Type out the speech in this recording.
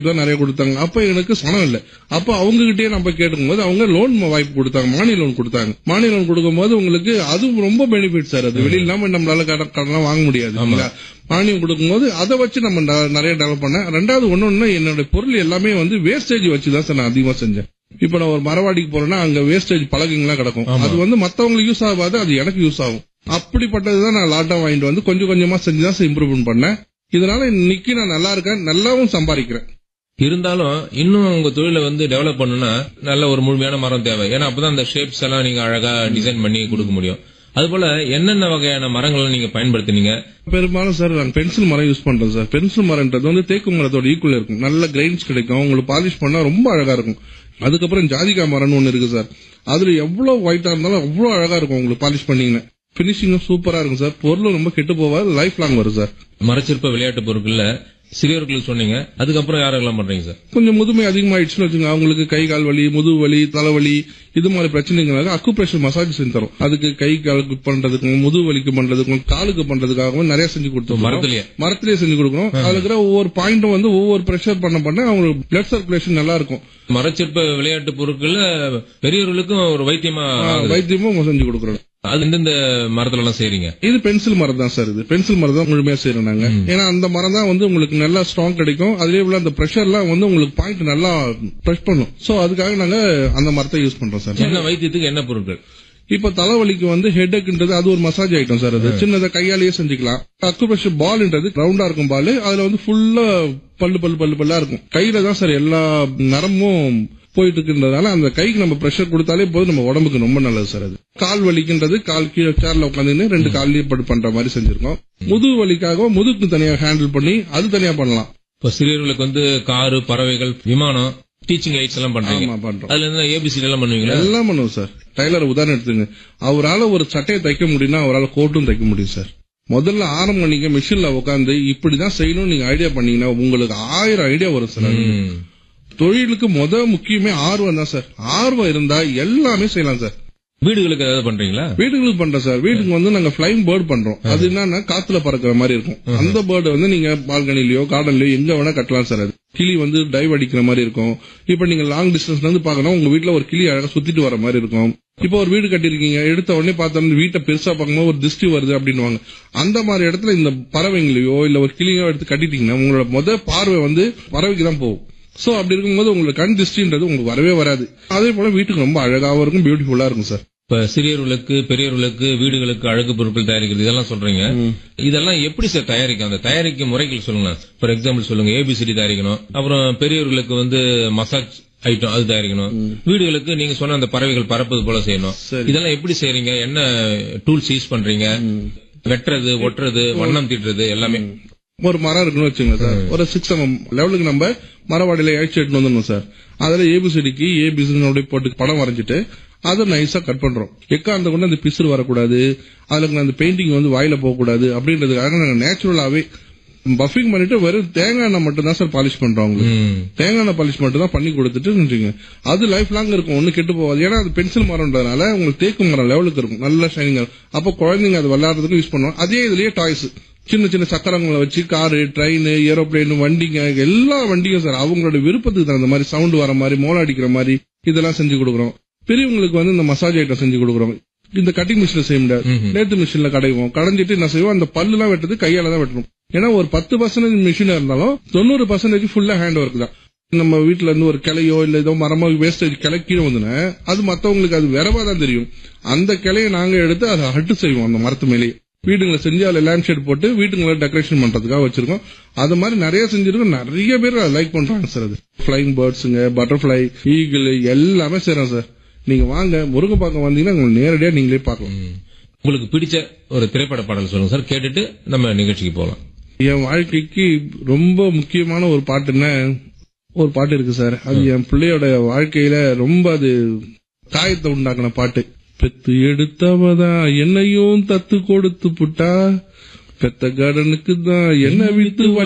தான் நிறைய கொடுத்தாங்க அப்ப எனக்கு பணம் இல்ல அப்ப அவங்க கிட்டயே நம்ம கேட்டுக்கும்போது அவங்க லோன் வாய்ப்பு கொடுத்தாங்க மானிய லோன் கொடுத்தாங்க மானிய லோன் கொடுக்கும்போது உங்களுக்கு அது ரொம்ப பெனிஃபிட் சார் அது வெளியில இல்லாம நம்மளால கடன் கடன்லாம் வாங்க முடியாது இல்லைங்களா? மானியம் கொடுக்கும்போது அதை வச்சு நம்ம ந- நிறைய டெவலப் பண்ணேன் ரெண்டாவது ஒண்ணு ஒண்ணு என்னோட பொருள் எல்லாமே வந்து வேஸ்டேஜ் வச்சு தான் சார் நான் அதிகமா செஞ்சேன் இப்ப நான் ஒரு மரவாடிக்கு போறேன்னா அங்க வேஸ்டேஜ் பலகைங்கெல்லாம் கிடக்கும் அது வந்து மத்தவங்களுக்கு யூஸ் ஆகாது அது எனக்கு யூஸ் ஆகும் அப்படிப்பட்டதுதான் நான் லாட்டா வாங்கிட்டு வந்து கொஞ்சம் கொஞ்சமா செஞ்சு தான் இம்ப்ரூவ்மெண்ட் பண்ணேன் இதனால இன்னைக்கு நான் நல்லா இருக்கேன் நல்லாவும் சம்பாதிக்கிறேன் இருந்தாலும் இன்னும் உங்க தொழிலை வந்து டெவலப் பண்ணணும்னா நல்ல ஒரு முழுமையான மரம் தேவை ஏன்னா அப்பதான் அந்த ஷேப்ஸ் எல்லாம் நீங்க அழகா டிசைன் பண்ணி கொடுக்க முடியும் அதுபோல என்னென்ன வகையான மரங்களை நீங்க பயன்படுத்தினீங்க பெரும்பாலும் சார் நான் பென்சில் மரம் யூஸ் பண்றேன் சார் பென்சில் மரம்ன்றது வந்து தேக்கு மரத்தோட ஈக்குவல் இருக்கும் நல்ல கிரைன்ஸ் கிடைக்கும் உங்களுக்கு பாலிஷ் பண்ணா ரொம்ப அழகா இருக்கும் அதுக்கப்புறம் ஜாதிகா மரம்னு ஒன்னு இருக்கு சார் அதுல எவ்வளவு ஒயிட்டா இருந்தாலும் அவ்வளவு அழகா இருக்கும் உங்களுக்கு பாலிஷ் பண்ணீங்கன்னா பினிஷிங்கும் சூப்பரா இருக்கும் சார் பொருளும் ரொம்ப கெட்டு போவாது லைஃப் லாங் வரும் சார் மரச்சிற்ப விளையாட்டு பொருட்கள்ல சிறியவர்களுக்கு சொன்னீங்க அதுக்கப்புறம் யாரெல்லாம் பண்றீங்க சார் கொஞ்சம் முதுமை அதிகமாயிடுச்சுன்னு வச்சுங்க அவங்களுக்கு கை கால் வலி முதுகு வலி தலைவலி இது மாதிரி பிரச்சனைகளாக அக்குப்ரெஷர் மசாஜ் செஞ்சு தரும் அதுக்கு கை காலுக்கு பண்றதுக்கும் முதுகு வலிக்கு பண்றதுக்கும் காலுக்கு பண்றதுக்காகவும் நிறைய செஞ்சு கொடுத்தோம் மரத்திலேயே மரத்திலேயே செஞ்சு கொடுக்கணும் அதுல இருக்கிற ஒவ்வொரு பாயிண்ட்டும் வந்து ஒவ்வொரு பிரஷர் பண்ண பண்ண அவங்களுக்கு பிளட் சர்க்குலேஷன் நல்லா இருக்கும் மரச்சிற்ப விளையாட்டு பொருட்கள்ல பெரியவர்களுக்கும் ஒரு வைத்தியமா ஆகுது. வைத்தியமும் செஞ்சு கொடுக்குறோம் அது எந்தெந்த மரத்துல எல்லாம் செய்றீங்க இது பென்சில் மரம் தான் சார் இது பென்சில் மரம் தான் முழுமையா செய்யறோம் நாங்க ஏன்னா அந்த மரம் தான் வந்து உங்களுக்கு நல்லா ஸ்ட்ராங் கிடைக்கும் அதுலயே உள்ள அந்த பிரஷர்லாம் வந்து உங்களுக்கு பாயிண்ட் நல்லா பிரஷ் பண்ணும் சோ அதுக்காக நாங்க அந்த மரத்தை யூஸ் பண்றோம் சார் என்ன வைத்தியத்துக்கு என்ன பொருட்கள் இப்ப தலைவலிக்கு வந்து ஹெட்ஏக்ன்றது அது ஒரு மசாஜ் ஐட்டம் சார் அது சின்னதை கையாலேயே செஞ்சுக்கலாம் அக்குபேஷர் பால்ன்றது ரவுண்டா இருக்கும் பால் அதுல வந்து ஃபுல்லா பல்லு பல்லு பல்லு பல்லா இருக்கும் கையில தான் சார் எல்லா நரம்பும் போயிட்டு இருக்குன்றதால அந்த கைக்கு நம்ம பிரஷர் கொடுத்தாலே போதும் நம்ம உடம்புக்கு ரொம்ப நல்லது சார் அது கால் வலிக்குன்றது கால் கீழே சேர்ல உட்காந்துன்னு ரெண்டு கால்லயே படு பண்ற மாதிரி செஞ்சிருக்கோம் முதுகு வலிக்காக முதுகுக்கு தனியா ஹேண்டில் பண்ணி அது தனியா பண்ணலாம் இப்ப சிறியவர்களுக்கு வந்து காரு பறவைகள் விமானம் டீச்சிங் எய்ட்ஸ் எல்லாம் பண்றீங்க ஆமா பண்றோம் அதுல இருந்து ஏபிசி எல்லாம் பண்ணுவீங்களா எல்லாம் பண்ணுவோம் சார் டைலர் உதாரணம் எடுத்துங்க அவரால ஒரு சட்டையை தைக்க முடியும்னா அவரால் கோட்டும் தைக்க முடியும் சார் முதல்ல ஆரம்பம் நீங்க மிஷின்ல உட்காந்து இப்படிதான் செய்யணும் நீங்க ஐடியா பண்ணீங்கன்னா உங்களுக்கு ஆயிரம் ஐடியா வரும் சார் அது. ம். தொழிலுக்கு முத முக்கியமே ஆர்வம் தான் சார் ஆர்வம் இருந்தா எல்லாமே செய்யலாம் சார் வீடுகளுக்கு ஏதாவது பண்றீங்களா வீடுகளுக்கு பண்றோம் சார் வீட்டுக்கு வந்து நாங்க பிளைங் பேர்ட் பண்றோம் அது என்னன்னா காத்துல பறக்கிற மாதிரி இருக்கும் அந்த பேர்டு வந்து நீங்க பால்கனிலயோ கார்டன்லயோ எங்க வேணா கட்டலாம் சார் அது கிளி வந்து டைவ் அடிக்கிற மாதிரி இருக்கும் இப்ப நீங்க லாங் டிஸ்டன்ஸ்ல இருந்து பாக்கணும் உங்க வீட்ல ஒரு கிளி அழகா சுத்திட்டு வர மாதிரி இருக்கும் இப்போ ஒரு வீடு கட்டிருக்கீங்க எடுத்த உடனே பார்த்தோம்னா வீட்டை பெருசா பார்க்கும்போது ஒரு திருஷ்டி வருது அப்படின்னுவாங்க அந்த மாதிரி இடத்துல இந்த பறவைங்களையோ இல்ல ஒரு கிளியோ எடுத்து கட்டிட்டீங்கன்னா உங்களோட முத பார்வை வந்து பறவைக்கு தான் போகும் சோ அப்படி இருக்கும்போது உங்களுக்கு கண் திருஷ்டின்றது உங்களுக்கு வரவே வராது அதே போல வீட்டுக்கு ரொம்ப அழகாவும் இருக்கும் பியூட்டிஃபுல்லா இருக்கும் சார் இப்ப சிறியவர்களுக்கு பெரியவர்களுக்கு வீடுகளுக்கு அழகு பொருட்கள் தயாரிக்கிறது இதெல்லாம் சொல்றீங்க இதெல்லாம் எப்படி சார் தயாரிக்கும் அந்த தயாரிக்கும் முறைகள் சொல்லுங்க ஃபார் எக்ஸாம்பிள் சொல்லுங்க ஏபிசிடி தயாரிக்கணும் அப்புறம் பெரியவர்களுக்கு வந்து மசாஜ் ஐட்டம் அது தயாரிக்கணும் வீடுகளுக்கு நீங்க சொன்ன அந்த பறவைகள் பறப்பது போல செய்யணும் சரி. இதெல்லாம் எப்படி செய்றீங்க என்ன டூல்ஸ் யூஸ் பண்றீங்க வெட்டுறது ஒட்டுறது வண்ணம் தீட்டுறது எல்லாமே ஒரு மரம் இருக்குன்னு வச்சுங்க சார் ஒரு சிக்ஸ் எம்எம் லெவலுக்கு நம்ம மரவாடியில அழிச்சு எடுத்து வந்துடணும் சார் அதுல ஏபிசிடிக்கு ஏபிசி போட்டு படம் வரைஞ்சிட்டு அதை நைஸா கட் பண்றோம் எக்காந்த கொண்டு அந்த பிசுறு வரக்கூடாது அதுல அந்த பெயிண்டிங் வந்து வாயில போகக்கூடாது அப்படின்றதுக்காக நாங்க நேச்சுரலாவே பஃபிங் பண்ணிட்டு வெறும் தேங்காய் எண்ணெய் மட்டும் தான் சார் பாலிஷ் பண்றோம் உங்களுக்கு ம். தேங்காய் எண்ணெய் பாலிஷ் மட்டும் தான் பண்ணி கொடுத்துட்டு வச்சுக்கோங்க. அது லைஃப் லாங் இருக்கும் ஒண்ணு கெட்டு போகாது ஏன்னா அது பென்சில் மரம்ன்றதுனால உங்களுக்கு தேக்கு மரம் லெவலுக்கு இருக்கும் நல்ல ஷைனிங் அப்போ குழந்தைங்க அது விளையாடுறதுக்கு யூஸ் பண்ணுவோம் அதே இதுலயே டாய்ஸ் சின்ன சின்ன சக்கரங்களை வச்சு காரு ட்ரெயின் ஏரோப்ளேன் வண்டிங்க எல்லா வண்டியும் சார் அவங்களோட விருப்பத்துக்கு தகுந்த மாதிரி சவுண்ட் வர மாதிரி மோளம் அடிக்கிற மாதிரி இதெல்லாம் செஞ்சு கொடுக்குறோம் பெரியவங்களுக்கு வந்து இந்த மசாஜ் ஐட்டம் செஞ்சு கொடுக்குறோம் இந்த கட்டிங் மிஷின்ல செய்ய முடியாது ம்ஹும். நேத்து மிஷின்ல கடைவோம் கடைஞ்சிட்டு என்ன செய்வோம் அந்த பல்லு எல்லாம் வெட்டுறது கையால தான் வெட்டணும் ஏன்னா ஒரு பத்து பர்சன்டேஜ் மிஷின் இருந்தாலும் தொண்ணூறு பர்சன்டேஜ் ஃபுல்லா ஹேண்ட் ஒர்க் தான் நம்ம வீட்ல இருந்து ஒரு கிளையோ இல்ல ஏதோ மரமோ வேஸ்டேஜ் கிளை கீழே வந்துன்னா அது மத்தவங்களுக்கு அது விரவா தான் தெரியும் அந்த கிளையை நாங்க எடுத்து அதை ஹட்டு செய்வோம் அந்த மரத்து மேலேயே வீடுங்களை செஞ்சு அதுல லேம்ப் ஷேட் போட்டு வீட்டுங்களை டெக்கரேஷன் பண்றதுக்காக வச்சிருக்கோம் அது மாதிரி நிறைய செஞ்சிருக்கோம் நிறைய பேர் லைக் பண்றாங்க சார் அது ஃபிளைங் பேர்ட்ஸுங்க பட்டர்ஃபிளை ஈகிள் எல்லாமே செய்றோம் சார் நீங்க வாங்க முருங்கைப்பாக்கம் வந்தீங்கன்னா உங்களுக்கு நேரடியா நீங்களே பார்க்கலாம் ம். உங்களுக்கு பிடிச்ச ஒரு திரைப்பட பாடல் சொல்லுங்க சார் கேட்டுட்டு நம்ம நிகழ்ச்சிக்கு போகலாம் என் வாழ்க்கைக்கு ரொம்ப முக்கியமான ஒரு பாட்டுன்னா ஒரு பாட்டு இருக்கு சார் அது என் பிள்ளையோட வாழ்க்கையில ரொம்ப அது காயத்தை உண்டாக்குன பாட்டு பெத்து எடுத்தவதான் என்னையும் தத்து கொடுத்து புட்டா பெத்த கடனுக்கு தான் என்ன வித்து